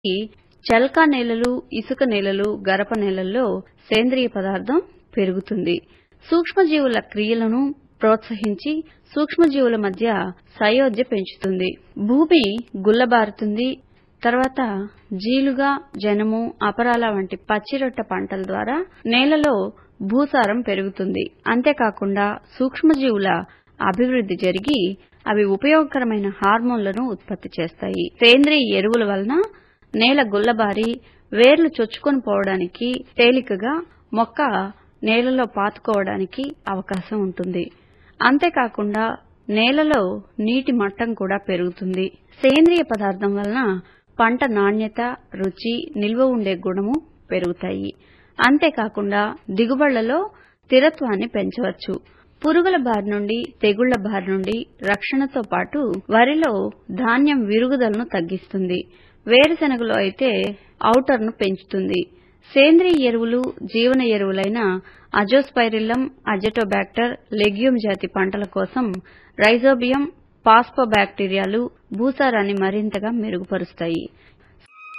చల్కా నేలలు ఇసుక నేలలు గరప నేలల్లో సేంద్రియ పదార్థం పెరుగుతుంది సూక్ష్మజీవుల క్రియలను ప్రోత్సహించి సూక్ష్మజీవుల మధ్య సయోధ్య పెంచుతుంది భూమి గుల్లబారుతుంది తర్వాత జీలుగా జనుము అపరాల వంటి పచ్చిరొట్ట పంటల ద్వారా నేలలో భూసారం పెరుగుతుంది అంతేకాకుండా సూక్ష్మజీవుల అభివృద్ధి జరిగి అవి ఉపయోగకరమైన హార్మోన్లను ఉత్పత్తి చేస్తాయి సేంద్రియ ఎరువుల వలన నేల గుల్లబారి వేర్లు చొచ్చుకొని పోవడానికి తేలికగా మొక్క నేలలో పాతుకోవడానికి అవకాశం ఉంటుంది అంతేకాకుండా నేలలో నీటి మట్టం కూడా పెరుగుతుంది సేంద్రియ పదార్థం వలన పంట నాణ్యత రుచి నిల్వ ఉండే గుణము పెరుగుతాయి అంతేకాకుండా దిగుబడులలో స్థిరత్వాన్ని పెంచవచ్చు పురుగుల బారి నుండి తెగుళ్ల బారి నుండి రక్షణతో పాటు వరిలో ధాన్యం విరుగుదలను తగ్గిస్తుంది వేరుశెనగలో అయితే ఔటర్ను పెంచుతుంది సేంద్రియ ఎరువులు జీవన ఎరువులైన అజోస్పైరిల్లం అజెటోబాక్టర్ లెగ్యూమ్ జాతి పంటల కోసం రైజోబియం పాస్పోబాక్టీరియాలు భూసారాన్ని మరింతగా మెరుగుపరుస్తాయి